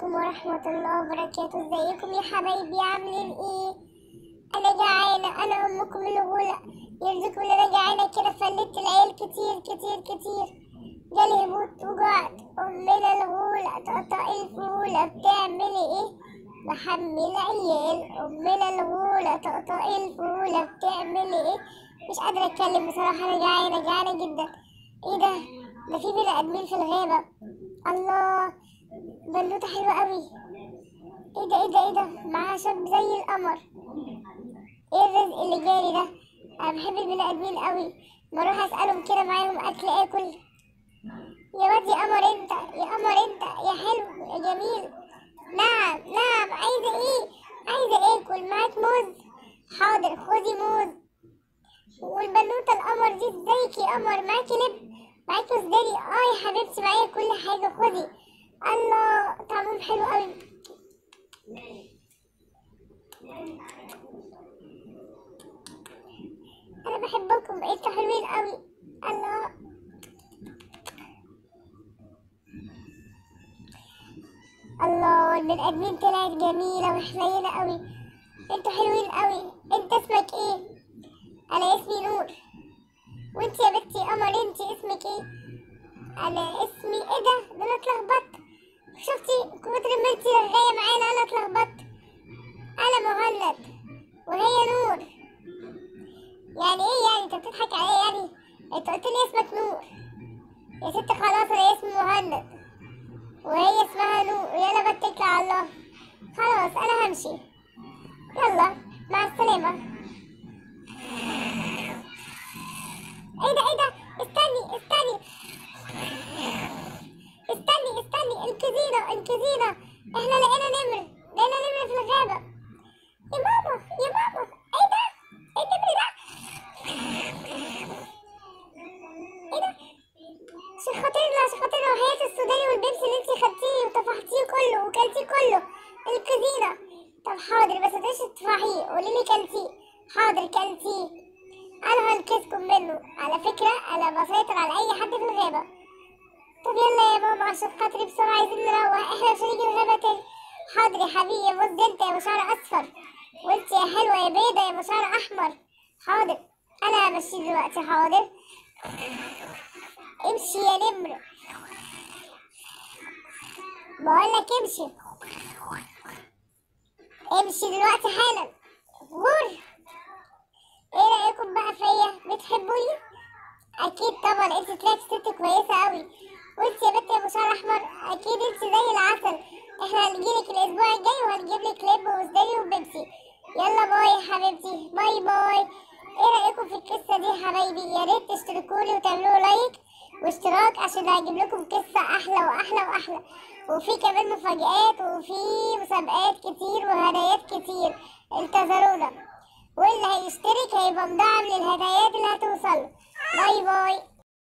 عليكم ورحمة الله وبركاته ازيكم يا حبايبي عاملين ايه انا جعانة انا امكم الغولة يرزقكم اللي انا جعانة كده فلت العيال كتير كتير كتير جالي هبوط وجعت امنا الغولة تقطع الفولة بتعملي ايه بحمل عيال امنا الغولة تقطع الفولة بتعملي ايه مش قادرة اتكلم بصراحة انا جعانة جعانة جدا ايه ده ده في بني ادمين في الغابة الله بنوتة حلوة قوي ايه ده ايه ده ايه ده معاها شاب زي القمر ايه الرزق اللي جالي ده انا بحب البني ادمين قوي بروح اسالهم كده معاهم اكل اكل يا واد يا قمر انت يا قمر انت يا حلو يا جميل نعم نعم عايزه ايه عايزه اكل معاك موز حاضر خدي موز والبنوتة القمر دي ازيك يا قمر معاكي لب معاكي صدري اه يا حبيبتي معايا كل حاجة خدي الله طعمهم حلو قوي انا بحبكم انتوا حلوين قوي الله الله البني ادمين طلعت جميلة وحنينة قوي انتوا حلوين قوي انت اسمك ايه انا اسمي نور وانت يا بنتي قمر انت اسمك ايه انا اسمي ايه ده ده انا اتلخبطت شفتي كتر ما انت رغاية معانا انا اتلخبطت انا مهند وهي نور يعني ايه يعني انت بتضحك عليا يعني انت قلت لي اسمك نور يا ست خلاص انا اسمي مهند وهي اسمها نور يلا بتكل على الله خلاص انا همشي يلا مع السلامة ايه ده ايه ده استني استني استني استني انقذينا انقذينا احنا لقينا نمر لقينا نمر في الغابة يا ماما يا ماما ايه ده ايه النمر ده ايه ده عشان خاطرنا عشان خاطرنا وحياة السوداني والبيبسي اللي انتي خدتيه وطفحتيه كله وكلتيه كله انقذينا طب حاضر بس متقدريش تطفحيه قوليلي كلتيه حاضر كلتيه انا هنقذكم منه على فكرة انا بسيطر على اي حد في الغابة طب يلا يا ماما عشان خاطري بسرعة عايزين نروح احنا مش هنيجي الغابة تاني حاضر يا حبيبي بص انت يا مشعر اصفر وانت يا حلوة يا بيضة يا مشعر احمر حاضر انا همشي دلوقتي حاضر امشي يا نمر بقولك امشي امشي دلوقتي حالا غور ايه رايكم بقى فيا بتحبوني اكيد طبعا انت طلعت ست كويسه قوي وانت يا بنت يا مشعر احمر اكيد انت زي العسل احنا هنجيلك الاسبوع الجاي وهنجيب لك لب وسدري وبيبسي يلا باي يا حبيبتي باي باي ايه رايكم في القصه دي يا حبايبي يا ريت تشتركولي وتعملوا لايك واشتراك عشان هجيب لكم قصه احلى واحلى واحلى وفي كمان مفاجآت وفي مسابقات كتير وهدايات كتير انتظرونا واللي هيشترك هيبقى مدعم للهدايات اللي هتوصله باي باي